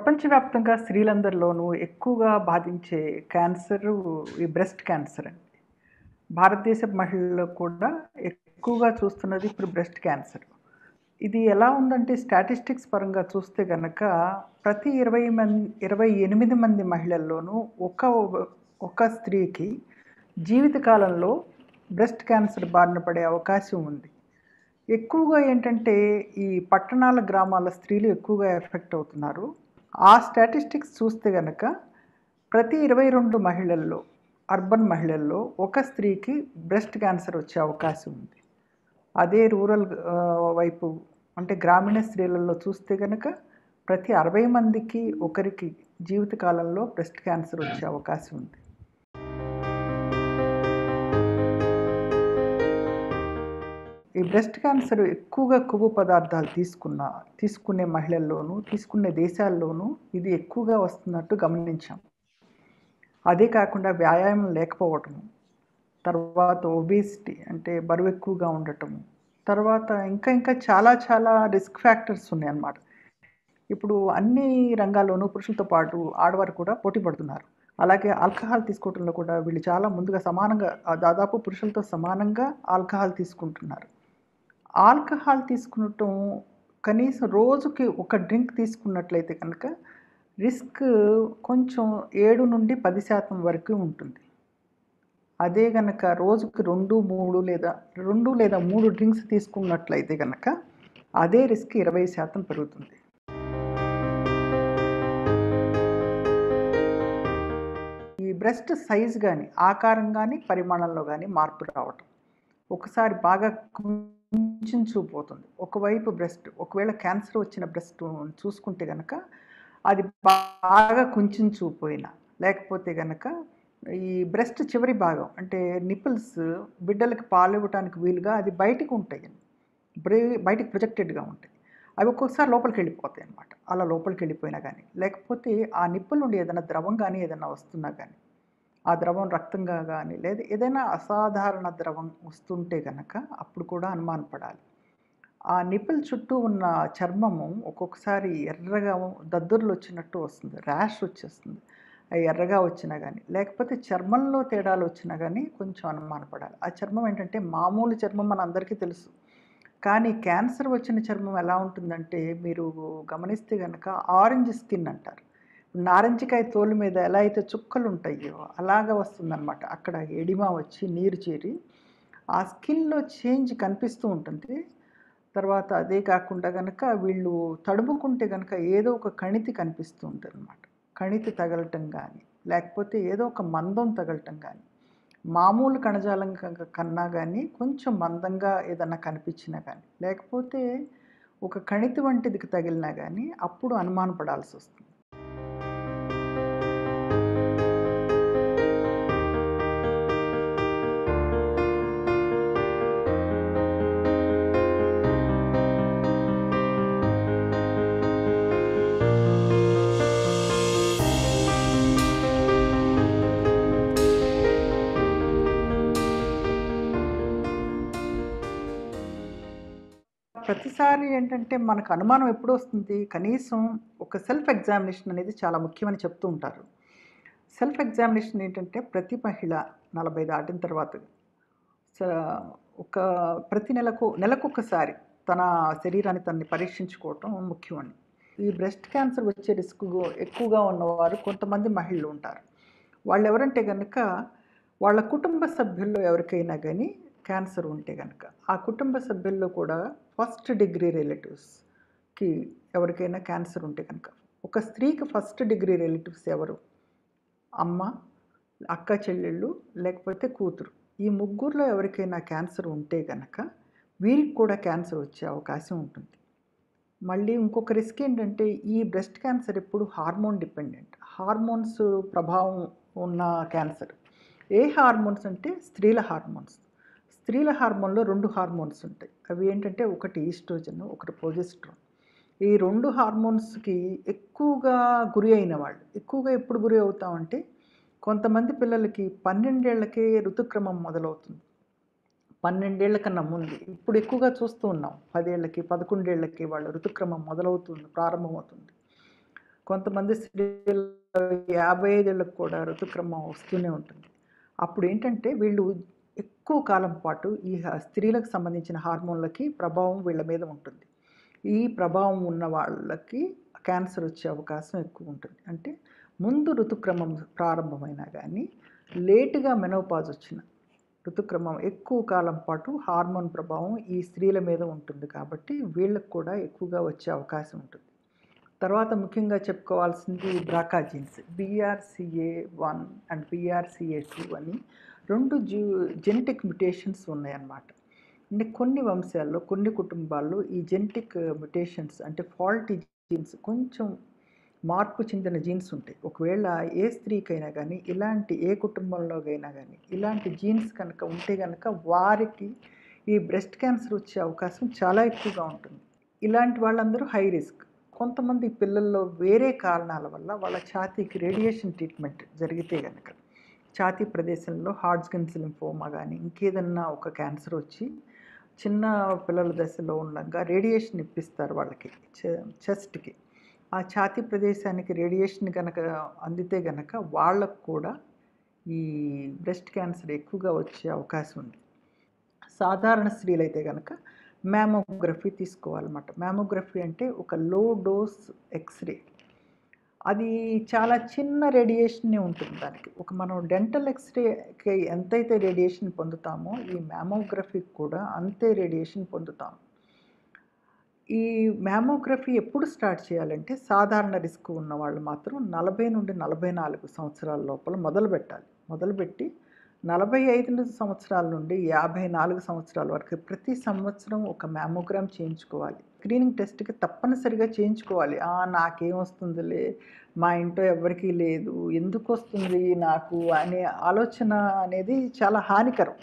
ప్రపంచవ్యాప్తంగా స్త్రీలందరిలోనూ ఎక్కువగా బాధించే క్యాన్సర్ ఈ బ్రెస్ట్ క్యాన్సర్ అండి భారతదేశ మహిళల్లో కూడా ఎక్కువగా చూస్తున్నది ఇప్పుడు బ్రెస్ట్ క్యాన్సర్ ఇది ఎలా ఉందంటే స్టాటిస్టిక్స్ పరంగా చూస్తే కనుక ప్రతి ఇరవై మంది ఇరవై ఎనిమిది మంది మహిళల్లోనూ ఒక ఒక స్త్రీకి జీవితకాలంలో బ్రెస్ట్ క్యాన్సర్ బారిన పడే అవకాశం ఉంది ఎక్కువగా ఏంటంటే ఈ పట్టణాల గ్రామాల స్త్రీలు ఎక్కువగా ఎఫెక్ట్ అవుతున్నారు ఆ స్టాటిస్టిక్స్ చూస్తే కనుక ప్రతి ఇరవై రెండు మహిళల్లో అర్బన్ మహిళల్లో ఒక స్త్రీకి బ్రెస్ట్ క్యాన్సర్ వచ్చే అవకాశం ఉంది అదే రూరల్ ఆ, వైపు అంటే గ్రామీణ స్త్రీలలో చూస్తే కనుక ప్రతి అరవై మందికి ఒకరికి జీవితకాలంలో బ్రెస్ట్ క్యాన్సర్ వచ్చే అవకాశం ఉంది ఈ బ్రెస్ట్ క్యాన్సర్ ఎక్కువగా కొవ్వు పదార్థాలు తీసుకున్న తీసుకునే మహిళల్లోనూ తీసుకునే దేశాల్లోనూ ఇది ఎక్కువగా వస్తున్నట్టు గమనించాం అదే కాకుండా వ్యాయామం లేకపోవటము తర్వాత ఒబేసిటీ అంటే బరువు ఎక్కువగా ఉండటము తర్వాత ఇంకా ఇంకా చాలా చాలా రిస్క్ ఫ్యాక్టర్స్ ఉన్నాయి అన్నమాట ఇప్పుడు అన్ని రంగాల్లోనూ పురుషులతో పాటు ఆడవారు కూడా పోటీ పడుతున్నారు అలాగే ఆల్కహాల్ తీసుకోవడంలో కూడా వీళ్ళు చాలా ముందుగా సమానంగా ఆ దాదాపు పురుషులతో సమానంగా ఆల్కహాల్ తీసుకుంటున్నారు ఆల్కహాల్ తీసుకునటం కనీసం రోజుకి ఒక డ్రింక్ తీసుకున్నట్లయితే కనుక రిస్క్ కొంచెం ఏడు నుండి పది శాతం వరకు ఉంటుంది అదే కనుక రోజుకి రెండు మూడు లేదా రెండు లేదా మూడు డ్రింక్స్ తీసుకున్నట్లయితే కనుక అదే రిస్క్ ఇరవై శాతం పెరుగుతుంది ఈ బ్రెస్ట్ సైజ్ కానీ ఆకారం కానీ పరిమాణంలో కానీ మార్పు రావటం ఒకసారి బాగా కుంచుకుపోతుంది ఒకవైపు బ్రెస్ట్ ఒకవేళ క్యాన్సర్ వచ్చిన బ్రెస్ట్ చూసుకుంటే కనుక అది బాగా కుంచుకుపోయిన లేకపోతే కనుక ఈ బ్రెస్ట్ చివరి భాగం అంటే నిపుల్స్ బిడ్డలకి పాలు ఇవ్వడానికి వీలుగా అది బయటికి ఉంటాయి బ్రే బయటికి ప్రొజెక్టెడ్గా ఉంటాయి అవి ఒక్కొక్కసారి లోపలికి వెళ్ళిపోతాయి అన్నమాట అలా లోపలికి వెళ్ళిపోయినా కానీ లేకపోతే ఆ నిప్పుల నుండి ఏదైనా ద్రవం కానీ ఏదైనా వస్తున్నా కానీ ఆ ద్రవం రక్తంగా కానీ లేదా ఏదైనా అసాధారణ ద్రవం వస్తుంటే కనుక అప్పుడు కూడా అనుమానపడాలి ఆ నిప్పుల చుట్టూ ఉన్న చర్మము ఒక్కొక్కసారి ఎర్రగా దద్దుర్లు వచ్చినట్టు వస్తుంది ర్యాష్ వచ్చేస్తుంది అవి ఎర్రగా వచ్చినా కానీ లేకపోతే చర్మంలో తేడాలు వచ్చినా కానీ కొంచెం అనుమానపడాలి ఆ చర్మం ఏంటంటే మామూలు చర్మం మన అందరికీ తెలుసు కానీ క్యాన్సర్ వచ్చిన చర్మం ఎలా ఉంటుందంటే మీరు గమనిస్తే కనుక ఆరెంజ్ స్కిన్ అంటారు నారింజకాయ తోలు మీద ఎలా అయితే చుక్కలు ఉంటాయో అలాగా వస్తుందన్నమాట అక్కడ ఎడిమా వచ్చి నీరు చేరి ఆ స్కిన్లో చేంజ్ కనిపిస్తూ ఉంటుంది తర్వాత అదే కాకుండా కనుక వీళ్ళు తడుముకుంటే కనుక ఏదో ఒక కణితి కనిపిస్తూ ఉంటుంది అనమాట కణితి తగలటం కానీ లేకపోతే ఏదో ఒక మందం తగలటం కానీ మామూలు కణజాలం క- కన్నా కానీ కొంచెం మందంగా ఏదన్నా కనిపించినా కానీ లేకపోతే ఒక కణితి వంటిది తగిలినా కానీ అప్పుడు అనుమానపడాల్సి వస్తుంది ప్రతిసారి ఏంటంటే మనకు అనుమానం ఎప్పుడు వస్తుంది కనీసం ఒక సెల్ఫ్ ఎగ్జామినేషన్ అనేది చాలా ముఖ్యమని చెప్తూ ఉంటారు సెల్ఫ్ ఎగ్జామినేషన్ ఏంటంటే ప్రతి మహిళ నలభై దాటిన తర్వాత స- ఒక ప్రతి నెలకు నెలకొకసారి తన శరీరాన్ని తనని పరీక్షించుకోవటం ముఖ్యమని ఈ బ్రెస్ట్ క్యాన్సర్ వచ్చే రిస్క్ ఎక్కువగా ఉన్నవారు కొంతమంది మహిళలు ఉంటారు వాళ్ళు ఎవరంటే కనుక వాళ్ళ కుటుంబ సభ్యుల్లో ఎవరికైనా కానీ క్యాన్సర్ ఉంటే కనుక ఆ కుటుంబ సభ్యుల్లో కూడా ఫస్ట్ డిగ్రీ రిలేటివ్స్కి ఎవరికైనా క్యాన్సర్ ఉంటే కనుక ఒక స్త్రీకి ఫస్ట్ డిగ్రీ రిలేటివ్స్ ఎవరు అమ్మ అక్క చెల్లెళ్ళు లేకపోతే కూతురు ఈ ముగ్గురులో ఎవరికైనా క్యాన్సర్ ఉంటే కనుక వీరికి కూడా క్యాన్సర్ వచ్చే అవకాశం ఉంటుంది మళ్ళీ ఇంకొక రిస్క్ ఏంటంటే ఈ బ్రెస్ట్ క్యాన్సర్ ఎప్పుడు హార్మోన్ డిపెండెంట్ హార్మోన్స్ ప్రభావం ఉన్న క్యాన్సర్ ఏ హార్మోన్స్ అంటే స్త్రీల హార్మోన్స్ స్త్రీల హార్మోన్లో రెండు హార్మోన్స్ ఉంటాయి అవి ఏంటంటే ఒకటి ఈస్ట్రోజన్ ఒకటి ప్రొజెస్ట్రాన్ ఈ రెండు హార్మోన్స్కి ఎక్కువగా గురి అయిన వాళ్ళు ఎక్కువగా ఎప్పుడు గురి అవుతామంటే కొంతమంది పిల్లలకి పన్నెండేళ్లకే ఋతుక్రమం మొదలవుతుంది పన్నెండేళ్ల కన్నా ముందు ఇప్పుడు ఎక్కువగా చూస్తూ ఉన్నాం పదేళ్ళకి పదకొండేళ్లకి వాళ్ళ ఋతుక్రమం మొదలవుతుంది ప్రారంభమవుతుంది కొంతమంది స్త్రీలు యాభై ఐదేళ్ళకు కూడా ఋతుక్రమం వస్తూనే ఉంటుంది అప్పుడు ఏంటంటే వీళ్ళు ఎక్కువ కాలం పాటు ఈ హ- స్త్రీలకు సంబంధించిన హార్మోన్లకి ప్రభావం వీళ్ళ మీద ఉంటుంది ఈ ప్రభావం ఉన్న వాళ్ళకి క్యాన్సర్ వచ్చే అవకాశం ఎక్కువ ఉంటుంది అంటే ముందు ఋతుక్రమం ప్రారంభమైనా కానీ లేటుగా మెనోపాజ్ వచ్చిన ఋతుక్రమం ఎక్కువ కాలం పాటు హార్మోన్ ప్రభావం ఈ స్త్రీల మీద ఉంటుంది కాబట్టి వీళ్ళకు కూడా ఎక్కువగా వచ్చే అవకాశం ఉంటుంది తర్వాత ముఖ్యంగా చెప్పుకోవాల్సింది BRCA genes BRCA one and BRCA two అని రెండు జీ జెనెటిక్ మ్యుటేషన్స్ ఉన్నాయన్నమాట అంటే కొన్ని వంశాల్లో కొన్ని కుటుంబాల్లో ఈ జెనెటిక్ మ్యుటేషన్స్ అంటే ఫాల్టీ జీన్స్ కొంచెం మార్పు చెందిన జీన్స్ ఉంటాయి ఒకవేళ ఏ స్త్రీకైనా కానీ ఇలాంటి ఏ కుటుంబంలోకైనా కానీ ఇలాంటి జీన్స్ కనుక ఉంటే కనుక వారికి ఈ బ్రెస్ట్ క్యాన్సర్ వచ్చే అవకాశం చాలా ఎక్కువగా ఉంటుంది ఇలాంటి వాళ్ళందరూ హై రిస్క్ కొంతమంది పిల్లల్లో వేరే కారణాల వల్ల వాళ్ళ ఛాతీకి రేడియేషన్ ట్రీట్మెంట్ జరిగితే కనుక ఛాతీ ప్రదేశంలో హార్డ్స్కిన్స్ లింఫోమా కానీ ఇంకేదన్నా ఒక క్యాన్సర్ వచ్చి చిన్న పిల్లల దశలో ఉండగా రేడియేషన్ ఇప్పిస్తారు వాళ్ళకి చెస్ట్కి ఆ ఛాతీ ప్రదేశానికి రేడియేషన్ కనుక అందితే కనుక వాళ్ళకు కూడా ఈ బ్రెస్ట్ క్యాన్సర్ ఎక్కువగా వచ్చే అవకాశం ఉంది సాధారణ స్త్రీలైతే కనుక మ్యామోగ్రఫీ తీసుకోవాలన్నమాట మ్యామోగ్రఫీ అంటే ఒక లో డోస్ ఎక్స్రే అది చాలా చిన్న రేడియేషనే ఉంటుంది దానికి ఒక మనం డెంటల్ ఎక్స్రేకి ఎంతైతే రేడియేషన్ పొందుతామో ఈ మ్యామోగ్రఫీకి కూడా అంతే రేడియేషన్ పొందుతాం ఈ మ్యామోగ్రఫీ ఎప్పుడు స్టార్ట్ చేయాలంటే సాధారణ రిస్క్ ఉన్న వాళ్ళు మాత్రం నలభై నుండి నలభై నాలుగు సంవత్సరాల లోపల మొదలు పెట్టాలి మొదలుపెట్టి నలభై ఐదు సంవత్సరాల నుండి యాభై నాలుగు సంవత్సరాల వరకు ప్రతి సంవత్సరం ఒక మ్యామోగ్రామ్ చేయించుకోవాలి స్క్రీనింగ్ టెస్ట్కి తప్పనిసరిగా చేయించుకోవాలి "ఆ, నాకేం వస్తుందిలే మా ఇంట్లో ఎవరికీ లేదు ఎందుకు వస్తుంది నాకు అనే ఆలోచన అనేది చాలా హానికరం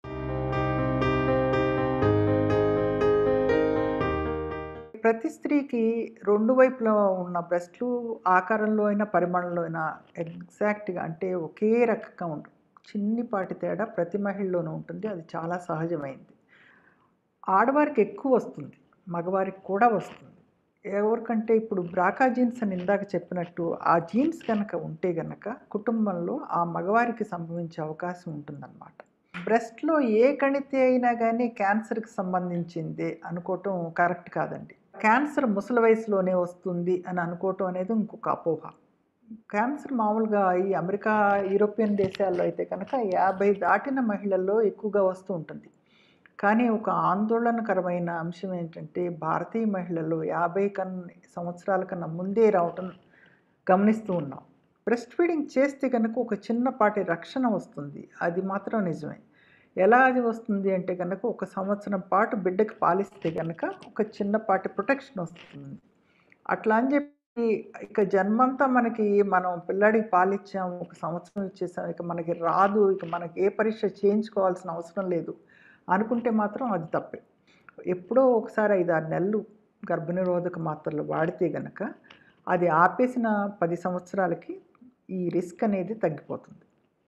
ప్రతి స్త్రీకి రెండు వైపులా ఉన్న బ్రెస్ట్లు ఆకారంలో అయినా పరిమాణంలో అయినా ఎగ్జాక్ట్గా అంటే ఒకే రకంగా ఉండవు చిన్నిపాటి తేడా ప్రతి మహిళలోనూ ఉంటుంది అది చాలా సహజమైంది ఆడవారికి ఎక్కువ వస్తుంది మగవారికి కూడా వస్తుంది ఎవరికంటే ఇప్పుడు బ్రాకా జీన్స్ అని ఇందాక చెప్పినట్టు ఆ జీన్స్ కనుక ఉంటే కనుక కుటుంబంలో ఆ మగవారికి సంభవించే అవకాశం ఉంటుందన్నమాట బ్రెస్ట్లో ఏ కణితి అయినా కానీ క్యాన్సర్కి సంబంధించిందే అనుకోవటం కరెక్ట్ కాదండి క్యాన్సర్ ముసలి వయసులోనే వస్తుంది అని అనుకోవటం అనేది ఇంకొక అపోహ క్యాన్సర్ మామూలుగా ఈ అమెరికా యూరోపియన్ దేశాల్లో అయితే కనుక యాభై దాటిన మహిళల్లో ఎక్కువగా వస్తూ ఉంటుంది కానీ ఒక ఆందోళనకరమైన అంశం ఏంటంటే భారతీయ మహిళల్లో యాభై కన్నా సంవత్సరాల కన్నా ముందే రావటం గమనిస్తూ ఉన్నాం బ్రెస్ట్ ఫీడింగ్ చేస్తే కనుక ఒక చిన్నపాటి రక్షణ వస్తుంది అది మాత్రం నిజమే ఎలా అది వస్తుంది అంటే కనుక ఒక సంవత్సరం పాటు బిడ్డకి పాలిస్తే కనుక ఒక చిన్నపాటి ప్రొటెక్షన్ వస్తుంది అట్లా అని చెప్పి ఇక జన్మంతా మనకి మనం పిల్లాడికి పాలిచ్చాము ఒక సంవత్సరం ఇచ్చేసాం ఇక మనకి రాదు ఇక మనకి ఏ పరీక్ష చేయించుకోవాల్సిన అవసరం లేదు అనుకుంటే మాత్రం అది తప్పే ఎప్పుడో ఒకసారి ఐదు ఆరు నెలలు గర్భనిరోధక మాత్రలు వాడితే గనక అది ఆపేసిన పది సంవత్సరాలకి ఈ రిస్క్ అనేది తగ్గిపోతుంది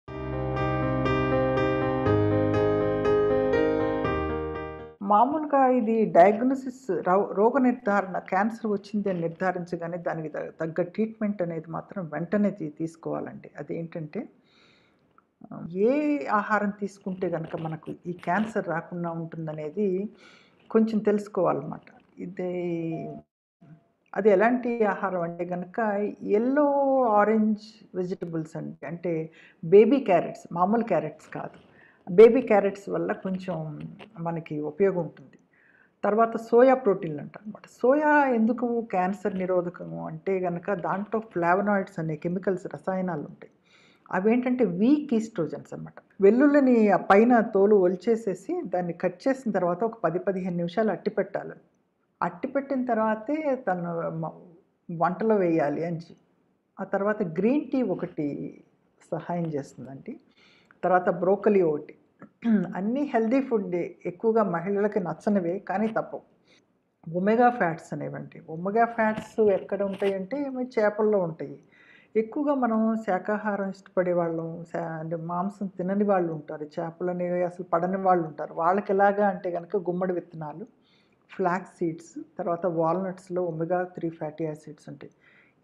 మామూలుగా ఇది డయాగ్నోసిస్ రోగ నిర్ధారణ క్యాన్సర్ వచ్చింది అని నిర్ధారించగానే దానికి త- తగ్గ ట్రీట్మెంట్ అనేది మాత్రం వెంటనే తీ తీసుకోవాలండి అదేంటంటే ఆ, ఏ ఆహారం తీసుకుంటే కనుక మనకు ఈ క్యాన్సర్ రాకుండా ఉంటుందనేది కొంచెం తెలుసుకోవాలన్నమాట ఇది అది ఎలాంటి ఆహారం అంటే కనుక ఎల్లో ఆరెంజ్ వెజిటబుల్స్ అండి అంటే బేబీ క్యారెట్స్ మామూలు క్యారెట్స్ కాదు బేబీ క్యారెట్స్ వల్ల కొంచెం మనకి ఉపయోగం ఉంటుంది తర్వాత సోయా ప్రోటీన్లు అంటారు అనమాట సోయా ఎందుకు క్యాన్సర్ నిరోధకము అంటే కనుక దాంట్లో ఫ్లావనాయిడ్స్ అనే కెమికల్స్ రసాయనాలు ఉంటాయి అవేంటంటే వీక్ ఈస్ట్రోజన్స్ అనమాట వెల్లుల్లిని ఆ పైన తోలు ఒలిచేసేసి దాన్ని కట్ చేసిన తర్వాత ఒక పది పదిహేను నిమిషాలు అట్టి పెట్టాలి అట్టి పెట్టిన తర్వాతే తను మ- వంటలో వేయాలి అని చెప్పి ఆ తర్వాత గ్రీన్ టీ ఒకటి సహాయం చేస్తుందండి తర్వాత బ్రోకలీ ఒకటి అన్నీ హెల్దీ ఫుడ్ ఎక్కువగా మహిళలకి నచ్చనివే కానీ తప్పవు ఒమెగా ఫ్యాట్స్ అనేవండి ఒమెగా ఫ్యాట్స్ ఎక్కడ ఉంటాయి అంటే ఇవి చేపల్లో ఉంటాయి ఎక్కువగా మనం శాకాహారం ఇష్టపడే వాళ్ళం శా అంటే మాంసం తినని వాళ్ళు ఉంటారు చేపలు అనేవి అసలు పడని వాళ్ళు ఉంటారు వాళ్ళకి ఎలాగా అంటే కనుక గుమ్మడి విత్తనాలు ఫ్లాక్స్ సీడ్స్ తర్వాత వాల్నట్స్లో ఒమెగా త్రీ ఫ్యాటీ యాసిడ్స్ ఉంటాయి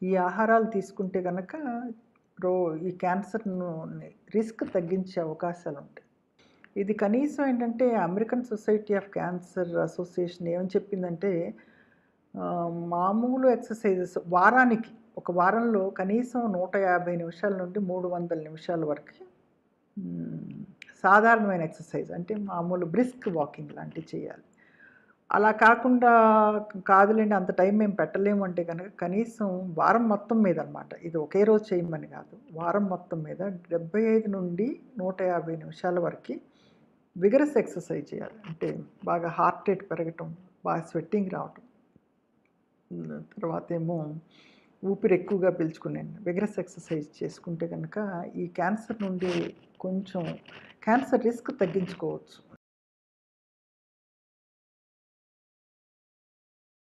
ఈ ఆహారాలు తీసుకుంటే కనుక రో ఈ క్యాన్సర్ను రిస్క్ తగ్గించే అవకాశాలు ఉంటాయి ఇది కనీసం ఏంటంటే American Society of Cancer Association ఏమని చెప్పిందంటే ఆ, మామూలు ఎక్సర్సైజెస్ వారానికి ఒక వారంలో కనీసం నూట యాభై నిమిషాల నుండి మూడు వందల నిమిషాల వరకు మ్, సాధారణమైన ఎక్సర్సైజ్ అంటే మామూలు బ్రిస్క్ వాకింగ్ లాంటివి చేయాలి అలా కాకుండా కాదులేండి అంత టైం మేము పెట్టలేము అంటే కనుక కనీసం వారం మొత్తం మీద అనమాట ఇది ఒకే రోజు చేయమని కాదు వారం మొత్తం మీద డెబ్బై ఐదు నుండి నూట యాభై నిమిషాల వరకు విగరస్ ఎక్సర్సైజ్ చేయాలి అంటే బాగా హార్ట్ రేట్ పెరగటం బాగా స్వెట్టింగ్ రావటం ఉమ్, తర్వాత ఏమో ఊపిరి ఎక్కువగా పీల్చుకునే విగరస్ ఎక్సర్సైజ్ చేసుకుంటే కనుక ఈ క్యాన్సర్ నుండి కొంచెం క్యాన్సర్ రిస్క్ తగ్గించుకోవచ్చు